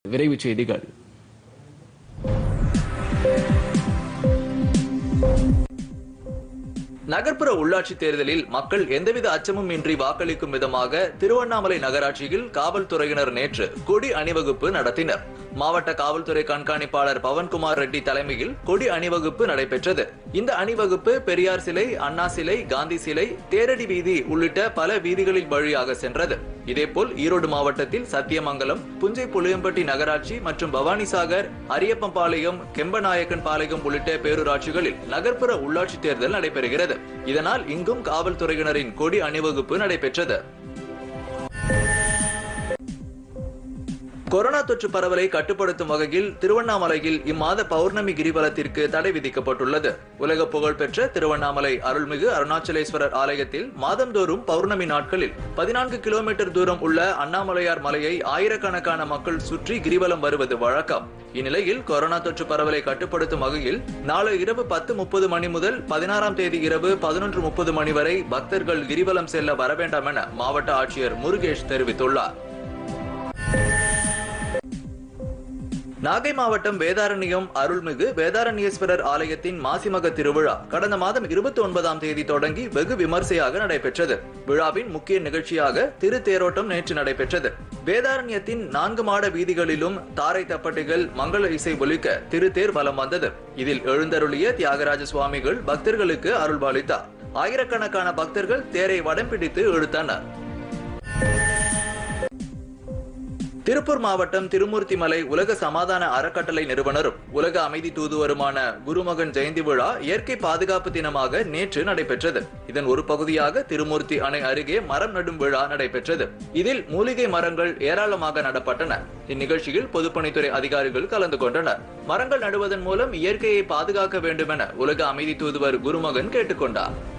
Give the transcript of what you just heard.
விரைவுச் செய்திகள் நகர்ப்புற உள்ளாட்சி தேர்தலில் மக்கள் எந்தவித அச்சமும் இன்றி வாக்களிக்கும் விதமாக திருவண்ணாமலை நகராட்சியில் காவல்துறையினர் நேற்று கொடி அணிவகுப்பு நடத்தினர் மாவட்ட காவல்துறை கண்காணிப்பாளர் பவன்குமார் ரெட்டி தலைமையில் கொடி அணிவகுப்பு நடைபெற்றது இந்த அணிவகுப்பு பெரியார் சிலை அண்ணா சிலை காந்தி சிலை தேரடி வீதி உள்ளிட்ட பல வீதிகளில் வழியாக சென்றது இதேபோல் ஈரோடு மாவட்டத்தில் சத்தியமங்கலம் புஞ்சை புளியம்பட்டி நகராட்சி மற்றும் பவானிசாகர் அரியப்பம்பாளையம் கெம்பநாயக்கன் பாளையம் உள்ளிட்ட பேரூராட்சிகளில் நகர்ப்புற உள்ளாட்சி தேர்தல் நடைபெறுகிறது இதனால் இங்கும் காவல்துறையினரின் கொடி அணிவகுப்பு நடைபெற்றது கொரோனா தொற்று பரவலை கட்டுப்படுத்தும் வகையில் திருவண்ணாமலையில் இம்மாத பௌர்ணமி கிரிவலத்திற்கு தடை விதிக்கப்பட்டுள்ளது உலக புகழ்பெற்ற திருவண்ணாமலை அருள்மிகு அருணாச்சலேஸ்வரர் ஆலயத்தில் மாதந்தோறும் பௌர்ணமி நாட்களில் பதினான்கு கிலோமீட்டர் தூரம் உள்ள அண்ணாமலையார் மலையை ஆயிரக்கணக்கான மக்கள் சுற்றி கிரிவலம் வருவது வழக்கம் இந்நிலையில் கொரோனா தொற்று பரவலை கட்டுப்படுத்தும் வகையில் நாளை இரவு பத்து முப்பது மணி முதல் பதினாறாம் தேதி இரவு பதினொன்று முப்பது மணி வரை பக்தர்கள் கிரிவலம் செல்ல வரவேண்டாம் என மாவட்ட ஆட்சியர் முருகேஷ் தெரிவித்துள்ளார் நாகை மாவட்டம் வேதாரண்யம் அருள்மிகு வேதாரண்யேஸ்வரர் ஆலயத்தின் மாசிமக திருவிழா கடந்த மாதம் இருபத்தி ஒன்பதாம் தேதி தொடங்கி வெகு விமர்சையாக நடைபெற்றது விழாவின் முக்கிய நிகழ்ச்சியாக திரு தேரோட்டம் நேற்று நடைபெற்றது வேதாரண்யத்தின் நான்கு மாட வீதிகளிலும் தாரை தப்பட்டைகள் மங்கள இசை ஒலிக்க திருத்தேர் வலம் வந்தது இதில் எழுந்தருளிய தியாகராஜ சுவாமிகள் பக்தர்களுக்கு அருள்பாலித்தார் ஆயிரக்கணக்கான பக்தர்கள் தேரை வடம் பிடித்து இழுத்தனர் திருப்பூர் மாவட்டம் திருமூர்த்திமலை உலக சமாதான அறக்கட்டளை நிறுவனரும் உலக அமைதி தூதுவருமான குருமகன் ஜெயந்தி விழா இயற்கை பாதுகாப்பு தினமாக நேற்று நடைபெற்றது இதன் ஒரு பகுதியாக திருமூர்த்தி அணை அருகே மரம் நடும் விழா நடைபெற்றது இதில் மூலிகை மரங்கள் ஏராளமாக நடப்பட்டன இந்நிகழ்ச்சியில் பொதுப்பணித்துறை அதிகாரிகள் கலந்து கொண்டனர் மரங்கள் நடுவதன் மூலம் இயற்கையை பாதுகாக்க வேண்டும் என உலக அமைதி தூதுவர் குருமகன் கேட்டுக்கொண்டார்